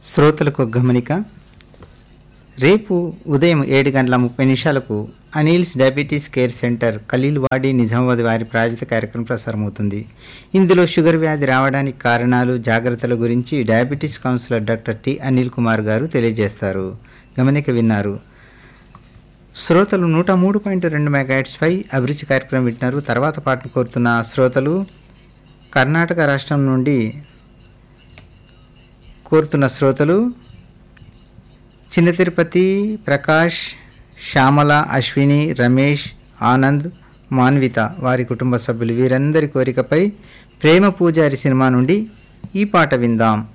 శ్రోతలకు గమనిక రేపు ఉదయం ఏడు గంటల ముప్పై నిమిషాలకు Anil's diabetes care centre Khaleelwadi Nizamabad వారి ప్రాయోజిత కార్యక్రమం ప్రసారమవుతుంది ఇందులో షుగర్ వ్యాధి రావడానికి కారణాలు జాగ్రత్తల గురించి diabetes counsellor doctor T Anil Kumar garu తెలియజేస్తారు గమనిక విన్నారు శ్రోతలు నూట మూడు పాయింట్ రెండు మెగాట్స్పై అభిరుచి కార్యక్రమం వింటున్నారు తర్వాత పాటను కోరుతున్న శ్రోతలు కర్ణాటక రాష్ట్రం నుండి కోరుతున్న శ్రోతలు చిన్న తిరుపతి ప్రకాష్ శ్యామల అశ్విని రమేష్ ఆనంద్ మాన్విత వారి కుటుంబ సభ్యులు వీరందరి కోరికపై ప్రేమ పూజారి సినిమా నుండి ఈ పాట విందాం